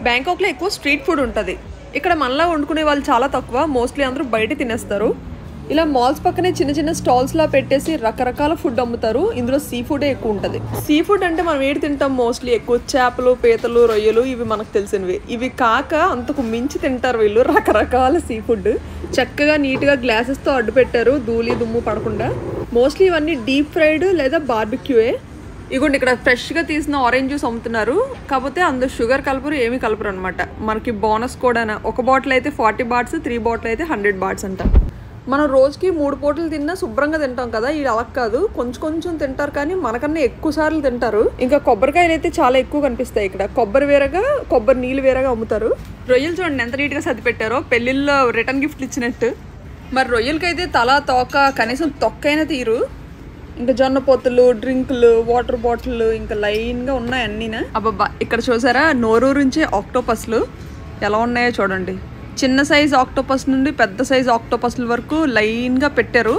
బ్యాంకాక్లో ఎక్కువ street food ఉంటుంది ఇక్కడ మనలా వండుకునే వాళ్ళు చాలా తక్కువ మోస్ట్లీ అందరూ బయట తినేస్తారు ఇలా మాల్స్ పక్కనే చిన్న చిన్న స్టాల్స్ లా పెట్టేసి రకరకాల ఫుడ్ అమ్ముతారు ఇందులో సీ ఫుడే ఎక్కువ ఉంటుంది సీ ఫుడ్ అంటే మనం ఏడు తింటాం మోస్ట్లీ ఎక్కువ చేపలు పీతలు రొయ్యలు ఇవి మనకు తెలిసినవి ఇవి కాక అంతకు మించి తింటారు వీళ్ళు రకరకాల సీ ఫుడ్ చక్కగా నీట్గా గ్లాసెస్తో అడ్డు పెట్టారు ధూళి దుమ్ము పడకుండా మోస్ట్లీ ఇవన్నీ డీప్ ఫ్రైడ్ లేదా బార్బిక్యూయే ఇగోండి ఇక్కడ ఫ్రెష్గా తీసిన ఆరెంజ్ జ్యూస్ అమ్ముతున్నారు కాకపోతే అందులో షుగర్ కలపరు ఏమీ కలపరు అనమాట మనకి బోనస్ కూడా ఒక బాటిల్ అయితే ఫార్టీ బాట్స్ త్రీ బాటిల్ అయితే హండ్రెడ్ బాట్స్ అంట మనం రోజుకి మూడు పూటలు తిన్నా శుభ్రంగా తింటాం కదా ఇది అలా కాదు కొంచెం కొంచెం తింటారు కానీ మనకన్నా ఎక్కువ సార్లు తింటారు ఇంకా కొబ్బరికాయలు అయితే చాలా ఎక్కువ కనిపిస్తాయి ఇక్కడ కొబ్బరి వేరగా కొబ్బరి నీళ్ళు వేరగా అమ్ముతారు రొయ్యలు చూడండి ఎంత నీట్గా సర్ది పెట్టారో పెళ్ళిళ్ళలో రిటర్న్ గిఫ్ట్లు ఇచ్చినట్టు మరి రొయ్యలకైతే తల తోక కనీసం తొక్కైనా తీరు ఇంకా జొన్న పొత్తులు డ్రింకులు వాటర్ బాటిల్ ఇంకా లైన్గా ఉన్నాయి అన్నీనా అబ్బబ్బా ఇక్కడ చూసారా నోరూరించే ఆక్టోపస్లు ఎలా ఉన్నాయో చూడండి చిన్న సైజ్ ఆక్టోపస్ నుండి పెద్ద సైజ్ ఆక్టోపస్ల వరకు లైన్గా పెట్టారు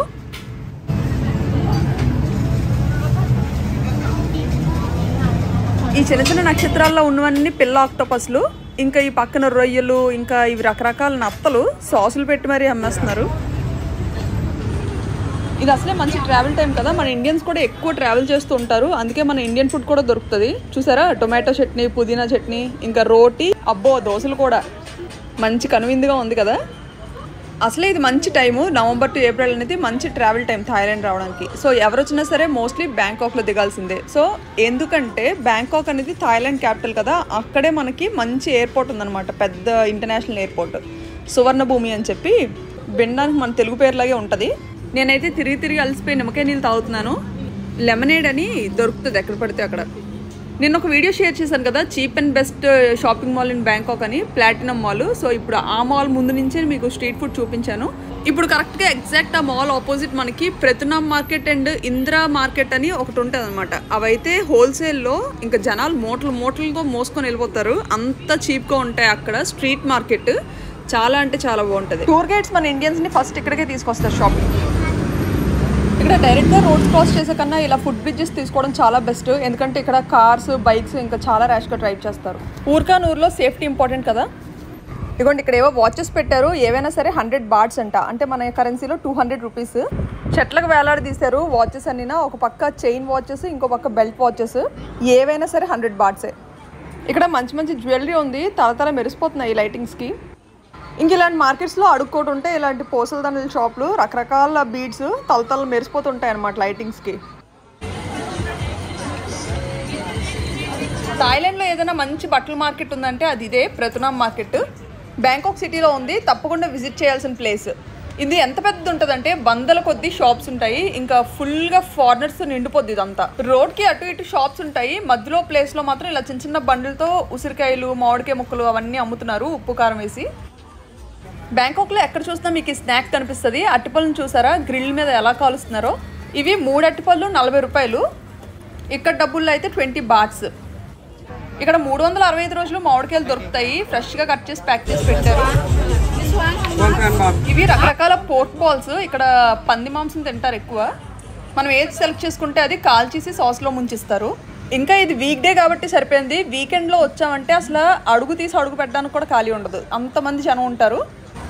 ఈ చిన్న చిన్న నక్షత్రాల్లో ఉన్నవన్నీ పిల్ల ఆక్టోపస్లు ఇంకా ఈ పక్కన రొయ్యలు ఇంకా ఇవి రకరకాల నత్తలు సాసులు పెట్టి మరీ అమ్మేస్తున్నారు ఇది అసలే మంచి ట్రావెల్ టైం కదా మన ఇండియన్స్ కూడా ఎక్కువ ట్రావెల్ చేస్తూ ఉంటారు అందుకే మన ఇండియన్ ఫుడ్ కూడా దొరుకుతుంది చూసారా టొమాటో చట్నీ పుదీనా చట్నీ ఇంకా రోటీ అబ్బో దోశలు కూడా మంచి కనువిందుగా ఉంది కదా అసలే ఇది మంచి టైము నవంబర్ టు ఏప్రిల్ అనేది మంచి ట్రావెల్ టైం థాయిలాండ్ రావడానికి సో ఎవరు వచ్చినా సరే మోస్ట్లీ బ్యాంకాక్లో దిగాల్సిందే సో ఎందుకంటే బ్యాంకాక్ అనేది థాయిలాండ్ క్యాపిటల్ కదా అక్కడే మనకి మంచి ఎయిర్పోర్ట్ ఉందన్నమాట పెద్ద ఇంటర్నేషనల్ ఎయిర్పోర్ట్ సువర్ణభూమి అని చెప్పి వినడానికి మన తెలుగు పేరులాగే ఉంటుంది నేనైతే తిరిగి తిరిగి అలసిపోయి నిమ్మకాయ నీళ్ళు తాగుతున్నాను లెమనేడ్ అని దొరుకుతుంది ఎక్కడ పడితే అక్కడ నేను ఒక వీడియో షేర్ చేశాను కదా cheap and best shopping mall in Bangkok అని ప్లాటినం మాల్ సో ఇప్పుడు ఆ మాల్ ముందు నుంచే మీకు స్ట్రీట్ ఫుడ్ చూపించాను ఇప్పుడు కరెక్ట్గా ఎగ్జాక్ట్ ఆ మాల్ ఆపోజిట్ మనకి Pratunam market and Indira market అని ఒకటి ఉంటుంది అనమాట అవైతే హోల్సేల్లో ఇంకా జనాలు మూటలు మూటలతో మోసుకొని వెళ్ళిపోతారు అంత చీప్గా ఉంటాయి అక్కడ స్ట్రీట్ మార్కెట్ చాలా అంటే చాలా బాగుంటుంది టూర్ గైడ్స్ మన ఇండియన్స్ని ఫస్ట్ ఇక్కడికే తీసుకొస్తారు షాపింగ్ ఇక్కడ డైరెక్ట్గా రోడ్స్ క్రాస్ చేసే కన్నా ఇలా ఫుడ్ బ్రిడ్జెస్ తీసుకోవడం చాలా బెస్ట్ ఎందుకంటే ఇక్కడ కార్స్ బైక్స్ ఇంకా చాలా ర్యాష్గా డ్రైవ్ చేస్తారు ఊరికాన్ ఊర్లో సేఫ్టీ ఇంపార్టెంట్ కదా ఇదిగోండి ఇక్కడ ఏవో వాచెస్ పెట్టారు ఏవైనా సరే హండ్రెడ్ బాట్స్ అంట అంటే మన కరెన్సీలో టూ హండ్రెడ్ రూపీస్ చెట్లకు వేలాడి తీశారు వాచెస్ అన్నినా ఒక పక్క చైన్ వాచెస్ ఇంకో పక్క బెల్ట్ వాచెస్ ఏవైనా సరే హండ్రెడ్ బాట్సే ఇక్కడ మంచి మంచి జ్యువెలరీ ఉంది తల మెరిసిపోతున్నాయి ఈ లైటింగ్స్కి ఇంక ఇలాంటి మార్కెట్స్లో అడుక్కోటి ఉంటే ఇలాంటి పోసల దండల షాపులు రకరకాల బీడ్స్ తలతల మెరిసిపోతుంటాయి అనమాట లైటింగ్స్కి థాయిలాండ్లో ఏదైనా మంచి బట్టల మార్కెట్ ఉందంటే అది ఇదే ప్రతునాం మార్కెట్ బ్యాంకాక్ సిటీలో ఉంది తప్పకుండా విజిట్ చేయాల్సిన ప్లేస్ ఇది ఎంత పెద్ద ఉంటుందంటే వందల కొద్ది షాప్స్ ఉంటాయి ఇంకా ఫుల్గా ఫారినర్స్ నిండిపోద్ది ఇదంతా రోడ్కి అటు ఇటు షాప్స్ ఉంటాయి మధ్యలో ప్లేస్లో మాత్రం ఇలా చిన్న చిన్న బండ్లతో ఉసిరికాయలు మామిడికాయ ముక్కలు అవన్నీ అమ్ముతున్నారు ఉప్పు కారం వేసి బ్యాంకాక్లో ఎక్కడ చూసినా మీకు ఈ స్నాక్ కనిపిస్తుంది అట్టిపళ్ళను చూసారా గ్రిల్ మీద ఎలా కాలుస్తున్నారో ఇవి మూడు అట్టిపళ్ళు నలభై రూపాయలు ఇక్కడ డబ్బుల్లో అయితే ట్వంటీ బాట్స్ ఇక్కడ మూడు వందల అరవై ఐదు రోజులు మామిడికాయలు దొరుకుతాయి ఫ్రెష్గా కట్ చేసి ప్యాక్ చేసి పెట్టారు ఇవి రకరకాల పోర్క్ బాల్స్ ఇక్కడ పంది మాంసం తింటారు ఎక్కువ మనం ఏది సెలెక్ట్ చేసుకుంటే అది కాల్చేసి సాస్లో ముంచిస్తారు ఇంకా ఇది వీక్ డే కాబట్టి సరిపోయింది వీకెండ్లో వచ్చామంటే అసలు అడుగు తీసి అడుగు పెట్టడానికి కూడా ఖాళీ ఉండదు అంతమంది జనం ఉంటారు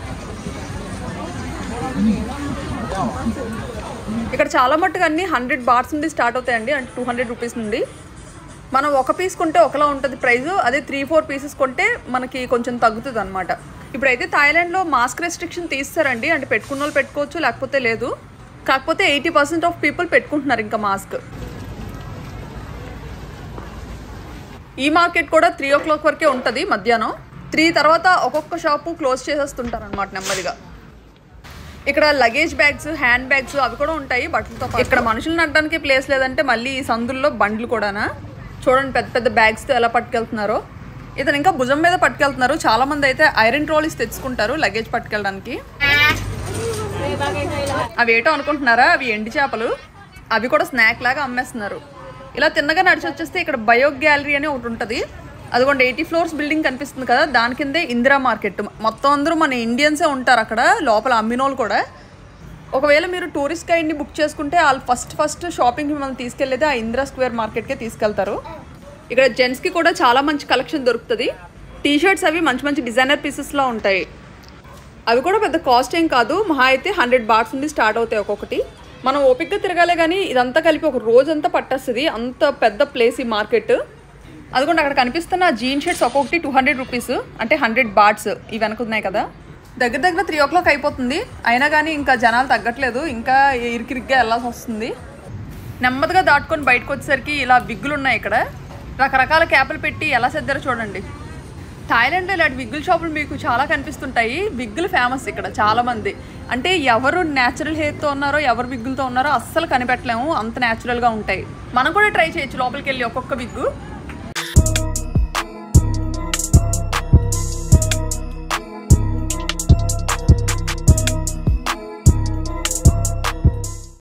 ఇక్కడ చాలా మట్టుకు అన్ని హండ్రెడ్ బాట్స్ నుండి స్టార్ట్ అవుతాయండి అంటే టూ హండ్రెడ్ రూపీస్ నుండి మనం ఒక పీస్ కొంటే ఒకలా ఉంటుంది ప్రైస్ అదే త్రీ ఫోర్ పీసెస్ కొంటే మనకి కొంచెం తగ్గుతుంది అనమాట ఇప్పుడైతే థాయిలాండ్లో మాస్క్ రెస్ట్రిక్షన్ తీస్తారండి అంటే పెట్టుకున్న వాళ్ళు పెట్టుకోవచ్చు లేకపోతే లేదు కాకపోతే ఎయిటీ పర్సెంట్ ఆఫ్ పీపుల్ పెట్టుకుంటున్నారు ఇంకా మాస్క్ ఈ మార్కెట్ కూడా త్రీ ఓ క్లాక్ వరకే ఉంటుంది మధ్యాహ్నం త్రీ తర్వాత ఒక్కొక్క షాపు క్లోజ్ చేసేస్తుంటారు అనమాట నెమ్మదిగా ఇక్కడ లగేజ్ బ్యాగ్స్ హ్యాండ్ బ్యాగ్స్ అవి కూడా ఉంటాయి బట్టలతో పాటు ఇక్కడ మనుషులు నడడానికి ప్లేస్ లేదంటే మళ్ళీ ఈ సందుల్లో బండ్లు కూడానా చూడండి పెద్ద పెద్ద బ్యాగ్స్తో ఎలా పట్టుకెళ్తున్నారో ఇతను ఇంకా భుజం మీద పట్టుకెళ్తున్నారు చాలా మంది అయితే ఐరన్ ట్రాలీస్ తెచ్చుకుంటారు లగేజ్ పట్టుకెళ్ళడానికి అవి ఏటో అనుకుంటున్నారా అవి ఎండి చేపలు అవి కూడా స్నాక్ లాగా అమ్మేస్తున్నారు ఇలా తిన్నగా నడిచి వచ్చేస్తే ఇక్కడ బయో గ్యాలరీ అని ఒకటి ఉంటుంది అదిగోండి ఎయిటీ ఫ్లోర్స్ బిల్డింగ్ కనిపిస్తుంది కదా దాని కిందే ఇందిరా మార్కెట్ మొత్తం అందరూ మన ఇండియన్సే ఉంటారు అక్కడ లోపల అమ్మినోళ్ళు కూడా ఒకవేళ మీరు టూరిస్ట్ గైడ్ని బుక్ చేసుకుంటే వాళ్ళు ఫస్ట్ ఫస్ట్ షాపింగ్ మిమ్మల్ని తీసుకెళ్లేది ఆ ఇందిరా స్క్వేర్ మార్కెట్కే తీసుకెళ్తారు ఇక్కడ జెంట్స్కి కూడా చాలా మంచి కలెక్షన్ దొరుకుతుంది టీ షర్ట్స్ అవి మంచి మంచి డిజైనర్ పీసెస్లో ఉంటాయి అవి కూడా పెద్ద కాస్ట్ ఏం కాదు మహా అయితే హండ్రెడ్ బాట్స్ నుండి స్టార్ట్ అవుతాయి ఒక్కొక్కటి మనం ఓపిక్గా తిరగాలే కానీ ఇదంతా కలిపి ఒక రోజంతా పట్టేస్తుంది అంత పెద్ద ప్లేస్ ఈ మార్కెట్ అదిగోండి అక్కడ కనిపిస్తున్న జీన్ షర్ట్స్ ఒక్కొక్కటి టూ హండ్రెడ్ రూపీస్ అంటే హండ్రెడ్ బాట్స్ ఇవి వెనకున్నాయి కదా దగ్గర దగ్గర త్రీ ఓ క్లాక్ అయిపోతుంది అయినా కానీ ఇంకా జనాలు తగ్గట్లేదు ఇంకా ఇరికిరిగ్గా వెళ్ళాల్సి వస్తుంది నెమ్మదిగా దాటుకొని బయటకు వచ్చేసరికి ఇలా విగ్గులు ఉన్నాయి ఇక్కడ రకరకాల క్యాపులు పెట్టి ఎలా సర్దారో చూడండి థాయిలాండ్లో ఇలాంటి విగ్గుల షాపులు మీకు చాలా కనిపిస్తుంటాయి విగ్గులు ఫేమస్ ఇక్కడ చాలా మంది అంటే ఎవరు న్యాచురల్ హెయిర్తో ఉన్నారో ఎవరు విగ్గులతో ఉన్నారో అస్సలు కనిపెట్టలేము అంత న్యాచురల్గా ఉంటాయి మనం కూడా ట్రై చేయొచ్చు లోపలికి వెళ్ళి ఒక్కొక్క విగ్గు